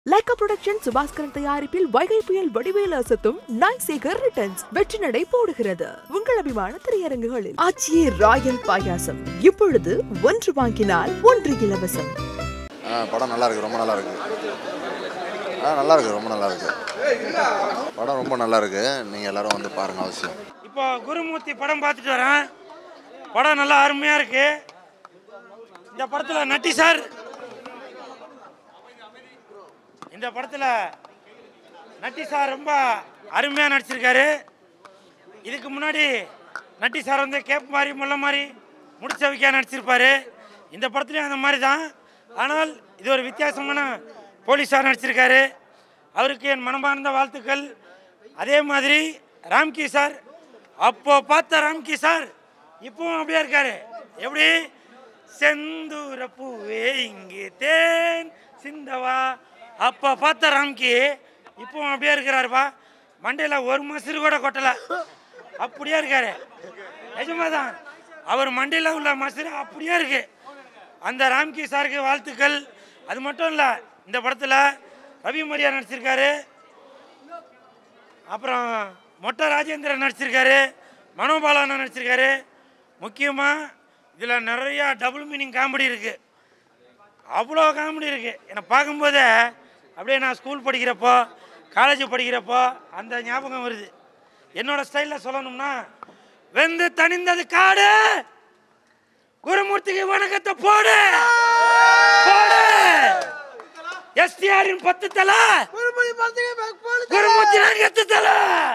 Lyca production Subaskaran தயாரிப்பில் வைகை புயல் வடிவேல் அசத்தும் நாய் சேகர் ரிட்டர்ன்ஸ் வெற்றி நடை போடுகிறது உங்கள் அபிமான திரையரங்குகளில் ஆச்சியே ராயல் பாயாசம் இப்பொழுது ஒன்று வாங்கினால் ஒன்று இலவசம் ஆ படம் நல்லா இருக்கு ரொம்ப நல்லா இருக்கு ஆ நல்லா இருக்கு ரொம்ப நல்லா இருக்கு படம் ரொம்ப நல்லா இருக்கு நீங்கள் எல்லாரும் வந்து பாருங்க அவசியம் இப்போ குருமூர்த்தி படம் பார்த்துட்டு வரேன் படம் நல்லா அருமையாக இருக்கு இந்த படத்தில் நட்டி சார் இந்த படத்தில் நட்டி சார் ரொம்ப அருமையாக நடிச்சிருக்காரு இதுக்கு முன்னாடி நட்டி சார் வந்து கேப் மாதிரி முள்ள மாதிரி முடிச்ச வைக்க நடிச்சிருப்பாரு இந்த படத்துலையும் அந்த மாதிரி தான் ஆனால் இது ஒரு வித்தியாசமான போலீஸார் நடிச்சிருக்காரு அவருக்கு என் மனமார்ந்த வாழ்த்துக்கள் அதே மாதிரி ராம்கி சார் அப்போ பார்த்த ராம்கி சார் இப்பவும் அப்படியே இருக்காரு எப்படி செந்தூர பூவே இங்கே தேன் சிந்தவா அப்போ பார்த்த ராம்கி இப்பவும் அப்படியே இருக்கிறாருப்பா மண்டையில் ஒரு மசுறு கூட கொட்டலை அப்படியே இருக்காரு நிஜமா தான் அவர் மண்டையில் உள்ள மசுறு அப்படியே இருக்கு அந்த ராம்கி சாருக்கு வாழ்த்துக்கள் அது மட்டும் இல்லை இந்த படத்தில் ரவி மரியா நடிச்சிருக்காரு அப்புறம் மொட்டை ராஜேந்திரன் நடிச்சிருக்காரு மனோபாலன் நடிச்சிருக்காரு முக்கியமாக இதில் நிறையா டபுள் மீனிங் காமெடி இருக்குது அவ்வளோ காமெடி இருக்குது என்னை பார்க்கும்போதே அப்படியே நான் ஸ்கூல் படிக்கிறப்போ காலேஜ் படிக்கிறப்போ அந்த ஞாபகம் வருது என்னோட ஸ்டைலில் சொல்லணும்னா வெந்து தணிந்தது காடு குருமூர்த்திக்கு வணக்கத்தை போடு போடு எஸ்டிஆரின் பத்து தலை குருமூர்த்தி நாங்க எத்து தலை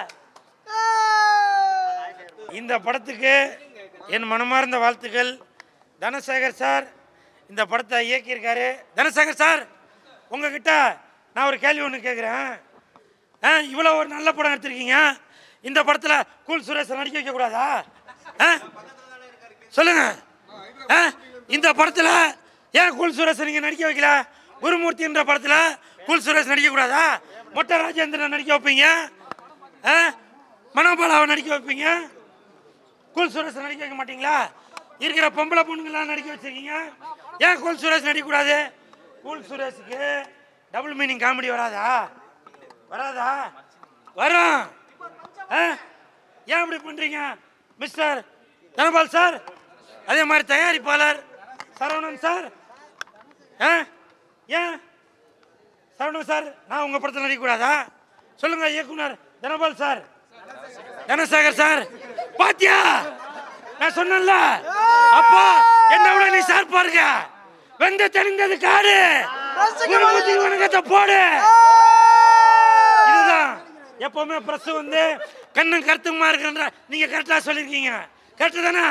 இந்த படத்துக்கு என் மனமார்ந்த வாழ்த்துக்கள் தனசேகர் சார் இந்த படத்தை இயக்கியிருக்காரு தனசேகர் சார் உங்ககிட்ட நான் ஒரு கேள்வி ஒன்று கேட்குறேன் ஆ இவ்வளோ ஒரு நல்ல படம் எடுத்திருக்கீங்க இந்த படத்தில் கூல் சுரேஷ் நடிக்க வைக்கக்கூடாதா ஆ சொல்லுங்க ஆ இந்த படத்தில் ஏன் கூல் சுரேஷ் நீங்கள் நடிக்க வைக்கல குருமூர்த்தின்ற படத்தில் கூல் சுரேஷ் நடிக்கக்கூடாதா மொட்டை ராஜேந்திரன் நடிக்க வைப்பீங்க ஆ மனோபாலாவை நடிக்க வைப்பீங்க கூல் சுரேஷ் நடிக்க வைக்க மாட்டீங்களா இருக்கிற பொம்பளை பொண்ணுங்களாம் நடிக்க வச்சிருக்கீங்க ஏன் கூல் சுரேஷ் நடிக்கக்கூடாது கூல் சுரேஷுக்கு டபுள் மீனிங் காமெடி வராதா வராதா வரும் ஆ? ஏன் இப்படி பண்றீங்க மிஸ்டர் தனபால் சார் அதே மாதிரி தயாரிப்பாளர் சரவணன் சார் ஆ? ஏன் சரவணன் சார் நான் உங்க படத்தில் நடிக்கக்கூடாதா சொல்லுங்க இயக்குனர் தனபால் சார் தனசேகர் சார் பாத்தியா நான் சொன்னேன்ல அப்பா என்ன விட நீ சார் பாருங்க வெந்த தெரிந்தது காடு குருமூர்த்தி வணக்கத்தை போடு இதுதான் எப்பவுமே பிரஸ் வந்து கண்ணும் கருத்துமா இருக்குன்ற நீங்க கரெக்டா சொல்லிருக்கீங்க கரெக்டு தானே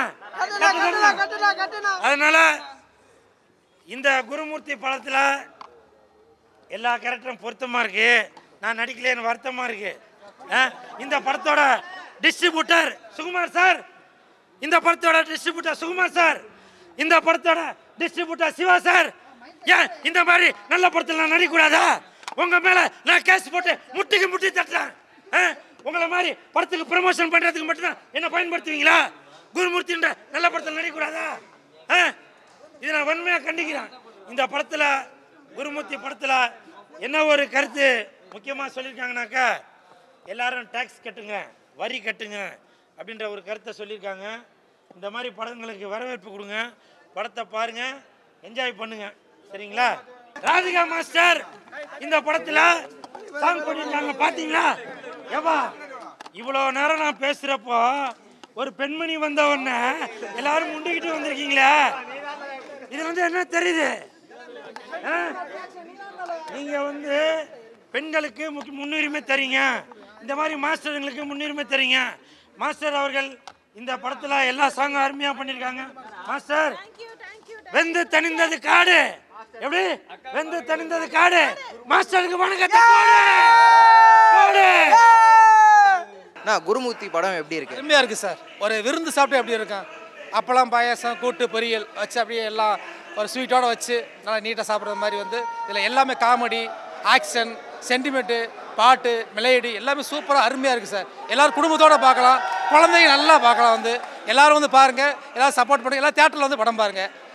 அதனால இந்த குருமூர்த்தி படத்துல எல்லா கேரக்டரும் பொருத்தமா இருக்கு நான் நடிக்கலைன்னு வருத்தமா இருக்கு ஆ, இந்த படத்தோட டிஸ்ட்ரிபியூட்டர் சுகுமார் சார் இந்த படத்தோட டிஸ்ட்ரிபியூட்டர் சுகுமார் சார் இந்த படத்தோட டிஸ்ட்ரிபியூட்டர் சிவா சார் ஏன் இந்த மாதிரி நல்ல படத்தில் நான் நடிக்கக்கூடாதா உங்க மேல நான் கேஸ் போட்டு முட்டிக்கு முட்டி தட்டுறேன் ஆ? உங்களை மாதிரி படத்துக்கு ப்ரமோஷன் பண்றதுக்கு மட்டும் என்ன பயன்படுத்துவீங்களா குருமூர்த்தின்ற நல்ல படத்தில் நடிக்கக்கூடாதா ஆ? இதை நான் வன்மையாக கண்டிக்கிறேன் இந்த படத்தில் குருமூர்த்தி படத்தில் என்ன ஒரு கருத்து முக்கியமாக சொல்லியிருக்காங்கனாக்கா எல்லாரும் டேக்ஸ் கட்டுங்க வரி கட்டுங்க அப்படின்ற ஒரு கருத்தை சொல்லியிருக்காங்க இந்த மாதிரி படங்களுக்கு வரவேற்பு கொடுங்க படத்தை பாருங்க என்ஜாய் பண்ணுங்க சரிங்களா ராதிகா மாஸ்டர் இந்த படத்தில் சாங் பண்ணியிருக்காங்க பார்த்தீங்களா ஏவா இவ்வளோ நேரம் நான் பேசுகிறப்போ ஒரு பெண்மணி வந்த உடனே எல்லாரும் முண்டிக்கிட்டு வந்திருக்கீங்களே இது வந்து என்ன தெரியுது ஆ? நீங்க வந்து பெண்களுக்கு முக்கிய முன்னுரிமை தரீங்க இந்த மாதிரி மாஸ்டருங்களுக்கு முன்னுரிமை தரீங்க மாஸ்டர் அவர்கள் இந்த படத்துல எல்லா சாங்கும் அருமையா பண்ணிருக்காங்க மாஸ்டர் வெந்து தணிந்தது காடு எப்படி வெந்து தணிந்தது காடு மாஸ்டருக்கு வணக்கத்தை போடு போடு அண்ணா குருமூர்த்தி படம் எப்படி இருக்கு அருமையாக இருக்குது சார் ஒரு விருந்து சாப்பிட்டு எப்படி இருக்கும் அப்பளம் பாயாசம் கூட்டு பொரியல் வச்சு அப்படியே எல்லாம் ஒரு ஸ்வீட்டோட வச்சு நல்லா நீட்டாக சாப்பிட்ற மாதிரி வந்து இதில் எல்லாமே காமெடி ஆக்ஷன் சென்டிமெண்ட்டு பாட்டு மெலடி எல்லாமே சூப்பராக அருமையாக இருக்குது சார் எல்லோரும் குடும்பத்தோடு பார்க்கலாம் குழந்தைங்க நல்லா பார்க்கலாம் வந்து எல்லாரும் வந்து பாருங்கள் எல்லாரும் சப்போர்ட் பண்ணுங்க எல்லாம் தேட்டரில் வந்து படம் பாருங்கள்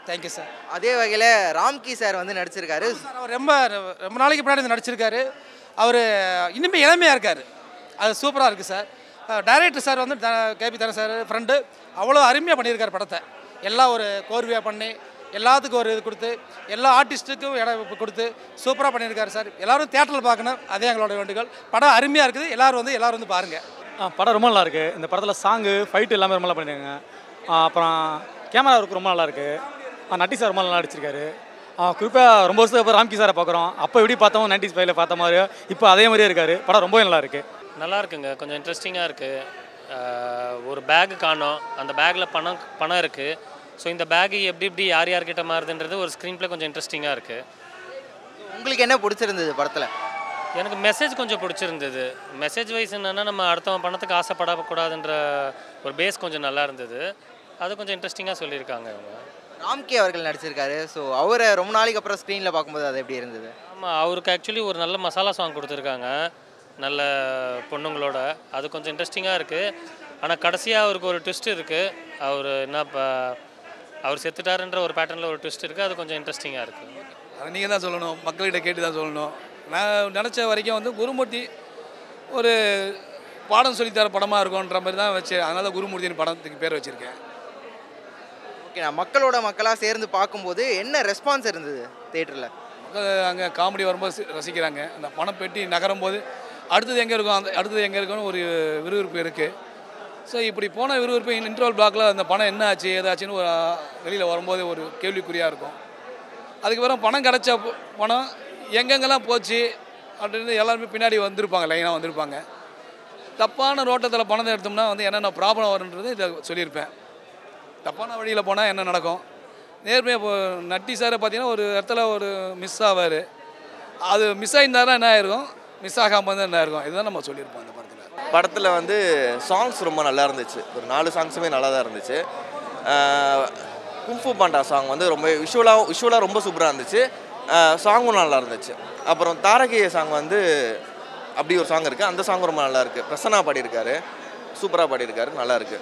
தேங்க்யூ சார் அதே வகையில் ராம்கி சார் வந்து நடிச்சிருக்காரு சார் அவர் ரொம்ப ரொம்ப நாளைக்கு முன்னாடி வந்து நடிச்சிருக்காரு அவர் இனிமேல் இளமையாக இருக்கார் அது சூப்பராக இருக்குது சார் டைரக்டர் சார் வந்து கேபி தரன் சார் ஃப்ரெண்டு அவ்வளோ அருமையாக பண்ணியிருக்காரு படத்தை எல்லாம் ஒரு கோர்வையாக பண்ணி எல்லாத்துக்கும் ஒரு இது கொடுத்து எல்லா ஆர்டிஸ்ட்டுக்கும் இடம் கொடுத்து சூப்பராக பண்ணியிருக்காரு சார் எல்லாரும் தேட்டரில் பார்க்கணும் அதே எங்களோட வேண்டுகோள் படம் அருமையாக இருக்குது எல்லாரும் வந்து எல்லாரும் வந்து பாருங்கள் ஆ படம் ரொம்ப நல்லா இருக்கு இந்த படத்தில் சாங்கு ஃபைட்டு எல்லாமே ரொம்ப நல்லா பண்ணியிருக்காங்க ஆ, அப்புறம் கேமரா ஒர்க் ரொம்ப நல்லா இருக்கு ஆ, நட்டி சார் ரொம்ப நல்லா நடிச்சிருக்காரு குறிப்பாக ரொம்ப வருஷத்துக்கு அப்புறம் ராம்கி சாரை பார்க்குறோம் அப்போ எப்படி பார்த்தோம் நைன்டிஸ் ஃபைவ்ல பார்த்த மாதிரி இப்போ அதே மாதிரியே இருக்காரு படம் ரொம்பவே நல்லா இருக்கு நல்லா இருக்குங்க கொஞ்சம் இன்ட்ரெஸ்டிங்காக இருக்குது ஒரு பேக் காணோம் அந்த பேக்கில் பணம் பணம் இருக்குது ஸோ இந்த பேக் எப்படி எப்படி யார் யார்கிட்ட மாறுதுன்றது ஒரு ஸ்க்ரீன் ப்ளே கொஞ்சம் இன்ட்ரெஸ்டிங்காக இருக்குது உங்களுக்கு என்ன பிடிச்சிருந்தது படத்தில் எனக்கு மெசேஜ் கொஞ்சம் பிடிச்சிருந்தது மெசேஜ் வைஸ் என்னென்னா நம்ம அடுத்தவன் பணத்துக்கு ஆசைப்படக்கூடாதுன்ற ஒரு பேஸ் கொஞ்சம் நல்லா இருந்தது அது கொஞ்சம் இன்ட்ரெஸ்டிங்காக சொல்லியிருக்காங்க அவங்க ராம்கி அவர்கள் நடிச்சிருக்காரு ஸோ அவரை ரொம்ப நாளைக்கு அப்புறம் ஸ்க்ரீனில் பார்க்கும்போது அது எப்படி இருந்தது ஆமாம் அவருக்கு ஆக்சுவலி ஒரு நல்ல மசாலா சாங் கொடுத்துருக்காங்க நல்ல பொண்ணுங்களோட அது கொஞ்சம் இன்ட்ரெஸ்டிங்காக இருக்குது ஆனால் கடைசியாக அவருக்கு ஒரு ட்விஸ்ட் இருக்குது அவர் என்ன இப்போ அவர் செத்துட்டாருன்ற ஒரு பேட்டர்னில் ஒரு ட்விஸ்ட் இருக்குது அது கொஞ்சம் இன்ட்ரெஸ்டிங்காக இருக்குது அதை நீங்கள் தான் சொல்லணும் மக்கள்கிட்ட கேட்டு தான் சொல்லணும் நான் நினச்ச வரைக்கும் வந்து குருமூர்த்தி ஒரு பாடம் சொல்லித்தர படமாக இருக்கும்ன்ற மாதிரி தான் வச்சு அதனால தான் குருமூர்த்தின்னு படத்துக்கு பேர் வச்சுருக்கேன் ஓகே நான் மக்களோட மக்களாக சேர்ந்து பார்க்கும்போது என்ன ரெஸ்பான்ஸ் இருந்தது தேட்டரில் மக்கள் அங்கே காமெடி வரும்போது சி- ரசிக்கிறாங்க அந்த பணம் பெட்டி நகரும் போது அடுத்தது எங்கே இருக்கும் அந்த அடுத்தது எங்கே இருக்கும்னு ஒரு விறுவிறுப்பு இருக்குது ஸோ இப்படி போன விறுவிறுப்பு இன்டர்வல் பிளாக்ல அந்த பணம் என்ன ஆச்சு ஏதாச்சுன்னு ஒரு வெளியில் வரும்போது ஒரு கேள்விக்குறியாக இருக்கும் அதுக்கப்புறம் பணம் கிடச்ச ப- பணம் எங்கெங்கெல்லாம் போச்சு அப்படின்னு எல்லாருமே பின்னாடி வந்திருப்பாங்க லைனாக வந்திருப்பாங்க தப்பான ரோட்டத்தில் பணத்தை எடுத்தோம்னா வந்து என்னென்ன ப்ராப்ளம் வருன்றது இதை சொல்லியிருப்பேன் தப்பான வழியில் போனால் என்ன நடக்கும் நேர்மையாக இப்போ நட்டி சாரை பார்த்தீங்கன்னா ஒரு இடத்துல ஒரு மிஸ் ஆவார் அது மிஸ் ஆகியிருந்தாருன்னா என்ன ஆயிருக்கும் மிஸ் ஆகாமல் இருந்தால் என்ன ஆயிருக்கும் இதுதான் நம்ம சொல்லியிருப்போம் அந்த படத்தில் படத்தில் வந்து சாங்ஸ் ரொம்ப நல்லா இருந்துச்சு ஒரு நாலு சாங்ஸுமே நல்லா தான் இருந்துச்சு கும்ஃபு பாண்டா சாங் வந்து ரொம்ப விஷுவலாக விஷுவலாக ரொம்ப சூப்பராக இருந்துச்சு சாங்கும் நல்லா இருந்துச்சு அப்புறம் தாரகைய சாங் வந்து அப்படி ஒரு சாங் இருக்குது அந்த சாங் ரொம்ப நல்லா இருக்குது பிரசன்னா பாடியிருக்காரு சூப்பராக பாடியிருக்காரு நல்லா இருக்கு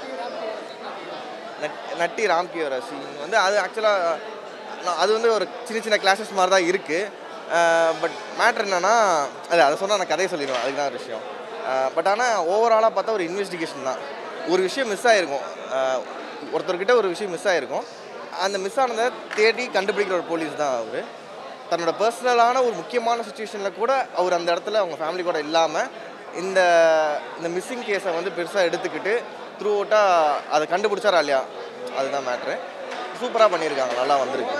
நட் நட்டி ராம்கியோர சீன் வந்து அது ஆக்சுவலாக அது வந்து ஒரு சின்ன சின்ன கிளாஸஸ் மாதிரி தான் இருக்குது பட் மேட்ரு என்னன்னா அது அதை சொன்னால் நான் கதையை சொல்லிடுவேன் அதுக்கு தான் ஒரு விஷயம் பட் ஆனால் ஓவராலாக பார்த்தா ஒரு இன்வெஸ்டிகேஷன் தான் ஒரு விஷயம் மிஸ் ஆகிருக்கும் ஒருத்தர்கிட்ட ஒரு விஷயம் மிஸ் ஆகிருக்கும் அந்த மிஸ் ஆனதை தேடி கண்டுபிடிக்கிற ஒரு போலீஸ் தான் அவர் தன்னோட பர்சனலான ஒரு முக்கியமான சுச்சுவேஷனில் கூட அவர் அந்த இடத்துல அவங்க ஃபேமிலி கூட இல்லாமல் இந்த இந்த மிஸ்ஸிங் கேஸை வந்து பெருசாக எடுத்துக்கிட்டு த்ரூ அவுட்டாக அதை கண்டுபிடிச்சாரா இல்லையா அதுதான் மேட்ரு சூப்பராக பண்ணியிருக்காங்க நல்லா வந்திருக்கு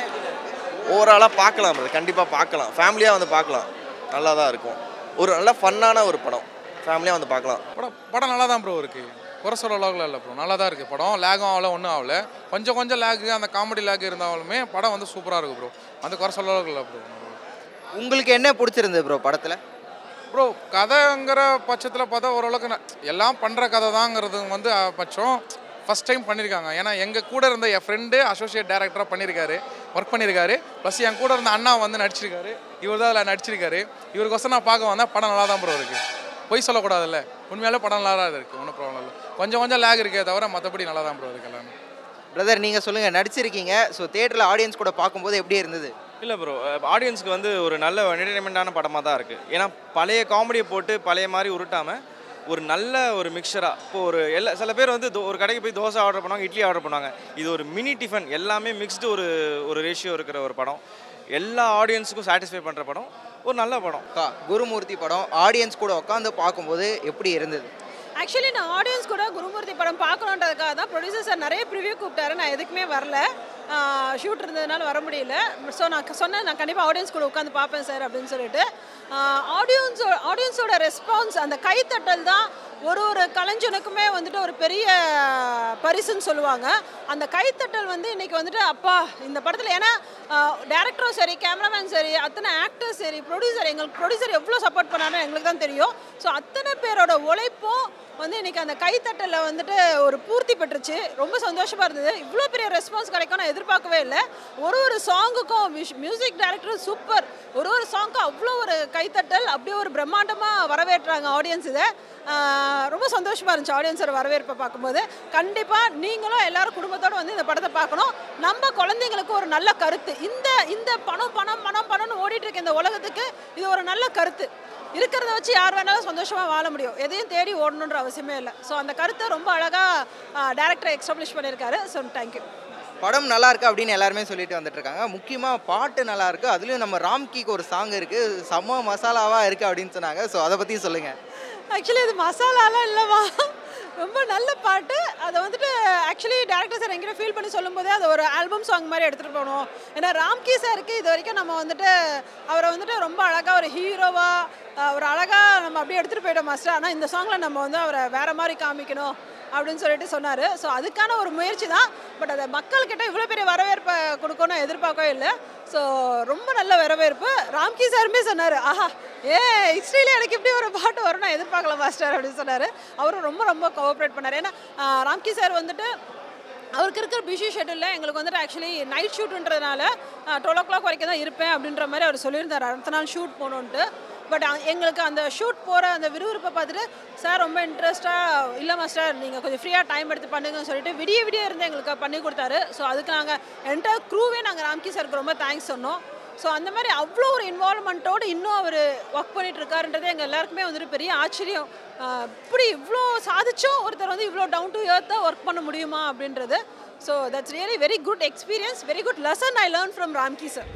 ஓவராலாக பார்க்கலாம் அது கண்டிப்பாக பார்க்கலாம் ஃபேமிலியாக வந்து பார்க்கலாம் நல்லா தான் இருக்கும் ஒரு நல்ல ஃபன்னான ஒரு படம் ஃபேமிலியாக வந்து பார்க்கலாம் படம் படம் நல்லா தான் ப்ரோ இருக்குது குறை சொல்ல அளவுக்குலாம் இல்லை ப்ரோ நல்லா தான் இருக்குது படம் லேகும் ஆகல ஒன்றும் ஆகல கொஞ்சம் கொஞ்சம் லேகு அந்த காமெடி லேக் இருந்தாலுமே படம் வந்து சூப்பராக இருக்குது ப்ரோ அந்த குறை சொல்ல அளவுக்கு இல்லை ப்ரோ உங்களுக்கு என்ன பிடிச்சிருந்தது ப்ரோ படத்தில் ப்ரோ கதைங்கிற பட்சத்தில் பார்த்தா ஓரளவுக்கு ந- எல்லாம் பண்ணுற கதை தாங்கிறது வந்து அஹ், பட்சம் ஃபஸ்ட் டைம் பண்ணியிருக்காங்க ஏன்னா எங்கள் கூட இருந்த என் ஃப்ரெண்டு அசோசியேட் டைரக்டராக பண்ணியிருக்காரு ஒர்க் பண்ணியிருக்காரு ப்ளஸ் என் கூட இருந்த அண்ணா வந்து நடிச்சிருக்காரு இவர் தான் அதில் நடிச்சிருக்காரு இவருக்கோசம் நான் பார்க்க வந்தால் படம் நல்லா தான் ப்ரோ இருக்குது பொய் சொல்லக்கூடாதுல்ல உண்மையாலே படம் நல்லா தான் இருக்குது ஒன்றும் ப்ராப்ளம் இல்லை கொஞ்சம் கொஞ்சம் லேக் இருக்கே தவிர மற்றபடி நல்லா தான் ப்ரோ இருக்குது எல்லாமே பிரதர் நீங்கள் சொல்லுங்கள் நடிச்சிருக்கீங்க ஸோ தேட்டரில் ஆடியன்ஸ் கூட பார்க்கும்போது எப்படி இருந்தது இல்லை ப்ரோ ஆடியன்ஸ்க்கு வந்து ஒரு நல்ல என்டர்டைன்மெண்ட்டான படமாக தான் இருக்குது ஏன்னா பழைய காமெடியை போட்டு பழைய மாதிரி உருட்டாமல் ஒரு நல்ல ஒரு மிக்சராக இப்போ ஒரு எல்லா சில பேர் வந்து தோ- ஒரு கடைக்கு போய் தோசை ஆர்டர் பண்ணுவாங்க இட்லி ஆர்டர் பண்ணுவாங்க இது ஒரு மினி டிஃபன் எல்லாமே மிக்ஸ்டு ஒரு ஒரு ரேஷியோ இருக்கிற ஒரு படம் எல்லா ஆடியன்ஸுக்கும் சாட்டிஸ்ஃபை பண்ணுற படம் ஒரு நல்ல படம் அக்கா, குருமூர்த்தி படம் ஆடியன்ஸ் கூட உட்காந்து பார்க்கும்போது எப்படி இருந்தது ஆக்சுவலி நான் ஆடியன்ஸ் கூட குருமூர்த்தி படம் பார்க்கணுன்றதுக்காக தான் ப்ரொடியூசர் சார் நிறைய ப்ரிவ்யூ கூப்பிட்டாரு நான் எதுக்குமே வரல ஷூட் இருந்ததுனால வர முடியல ஸோ நான் சொன்னேன் நான் கண்டிப்பாக ஆடியன்ஸ் கூட உட்காந்து பார்ப்பேன் சார் அப்படின்னு சொல்லிட்டு ஆடியன்ஸோ ஆடியன்ஸோட ரெஸ்பான்ஸ் அந்த கைத்தட்டல் தான் ஒரு ஒரு கலைஞனுக்குமே வந்துட்டு ஒரு பெரிய பரிசுன்னு சொல்லுவாங்க அந்த கைத்தட்டல் வந்து இன்னைக்கு வந்துட்டு அப்பா இந்த படத்தில் ஏன்னா டேரக்டரும் சரி கேமராமேன் சரி அத்தனை ஆக்டர்ஸ் சரி ப்ரொடியூசர் எங்களுக்கு ப்ரொடியூசர் எவ்வளோ சப்போர்ட் பண்ணாரோ எங்களுக்கு தான் தெரியும் ஸோ அத்தனை பேரோட உழைப்பும் வந்து இன்னைக்கு அந்த கைத்தட்டலில் வந்துட்டு ஒரு பூர்த்தி பெற்றுச்சு ரொம்ப சந்தோஷமாக இருந்தது இவ்வளோ பெரிய ரெஸ்பான்ஸ் கிடைக்கும் நான் எதிர்பார்க்கவே இல்லை ஒரு ஒரு சாங்குக்கும் மியூசிக் டைரக்டர் சூப்பர் ஒரு ஒரு சாங்க்கும் அவ்வளோ ஒரு கைத்தட்டல் அப்படியே ஒரு பிரம்மாண்டமாக வரவேற்றாங்க ஆடியன்ஸ் இதை ஆஹ் ரொம்ப சந்தோஷமாக இருந்துச்சு ஆடியன்ஸோட வரவேற்பை பார்க்கும்போது கண்டிப்பாக நீங்களும் எல்லாரும் குடும்பத்தோடு வந்து இந்த படத்தை பார்க்கணும் நம்ம குழந்தைங்களுக்கு ஒரு நல்ல கருத்து இந்த இந்த பணம் பணம் பணம் பணம்னு ஓடிட்டு இருக்க இந்த உலகத்துக்கு இது ஒரு நல்ல கருத்து இருக்கிறத வச்சு யார் வேணாலும் சந்தோஷமாக வாழ முடியும் எதையும் தேடி ஓடணுன்ற அவசியமே இல்லை ஸோ அந்த கருத்தை ரொம்ப அழகாக டேரக்டர் எக்ஸ்டாப்ளிஷ் பண்ணியிருக்காரு ஸோ தேங்க்யூ படம் நல்லா இருக்கு அப்படின்னு எல்லாருமே சொல்லிட்டு வந்துட்டு இருக்காங்க முக்கியமாக பாட்டு நல்லா இருக்கு அதுலயும் நம்ம ராம்கிக்கு ஒரு சாங் இருக்கு செம்ம மசாலாவா இருக்கு அப்படின்னு சொன்னாங்க ஸோ அதை பத்தியும் சொல்லுங்க ஆக்சுவலி இது மசாலாலாம் இல்லைம்மா ரொம்ப நல்ல பாட்டு அதை வந்துட்டு ஆக்சுவலி டேரக்டர் சார் எங்கிட்ட ஃபீல் பண்ணி சொல்லும்போதே அது ஒரு ஆல்பம் சாங் மாதிரி எடுத்துகிட்டு போகணும் ஏன்னா ராம்கி சாருக்கு இது வரைக்கும் நம்ம வந்துட்டு அவரை வந்துட்டு ரொம்ப அழகாக ஒரு ஹீரோவாக ஒரு அழகாக நம்ம அப்படியே எடுத்துகிட்டு போயிட்டோம் மாஸ்டர் ஆனால் இந்த சாங்கில் நம்ம வந்து அவரை வேறு மாதிரி காமிக்கணும் அப்படின்னு சொல்லிட்டு சொன்னார் ஸோ அதுக்கான ஒரு முயற்சி தான் பட் அதை மக்கள்கிட்ட இவ்வளோ பெரிய வரவேற்பை கொடுக்கணும் எதிர்பார்க்கவே இல்லை ஸோ ரொம்ப நல்ல வரவேற்பு ராம்கி சாருமே சொன்னார் ஆஹா ஏ ஹிஸ்ட்ரியில் எனக்கு இப்படி ஒரு பாட்டு வரும் நான் எதிர்பார்க்கல மாஸ்டர் அப்படின்னு சொன்னார் அவரும் ரொம்ப ரொம்ப கோஆப்ரேட் பண்ணார் ஏன்னா ஆஹ், ராம்கி சார் வந்துட்டு அவருக்கு இருக்கிற பிஸி ஷெட்யூலில் எங்களுக்கு வந்துட்டு ஆக்சுவலி நைட் ஷூட்டுன்றதுனால டுவெல் ஓ கிளாக் வரைக்கும் தான் இருப்பேன் அப்படின்ற மாதிரி அவர் சொல்லியிருந்தார் அடுத்த நாள் ஷூட் போகணுன்ட்டு பட் எங்களுக்கு அந்த ஷூட் போகிற அந்த விறுவிறுப்பை பார்த்துட்டு சார் ரொம்ப இன்ட்ரெஸ்ட்டாக இல்லை மாஸ்டர் நீங்கள் கொஞ்சம் ஃப்ரீயாக டைம் எடுத்து பண்ணுங்கன்னு சொல்லிட்டு விடிய விடிய இருந்து எங்களுக்கு பண்ணி கொடுத்தாரு ஸோ அதுக்கு நாங்கள் என்டையர் க்ரூவே நாங்கள் ராம்கி சாருக்கு ரொம்ப தேங்க்ஸ் சொன்னோம் ஸோ அந்த மாதிரி அவ்வளோ ஒரு இன்வால்மெண்ட்டோடு இன்னும் அவர் ஒர்க் பண்ணிட்டு இருக்காருன்றது எங்கள் எல்லாருக்குமே வந்துட்டு பெரிய ஆச்சரியம் ஆஹ் இப்படி இவ்வளோ சாதிச்சும் ஒருத்தர் வந்து இவ்வளோ டவுன் டு எர்த்தாக ஒர்க் பண்ண முடியுமா அப்படின்றது so that's really very good experience very good lesson I learn from Ramki sir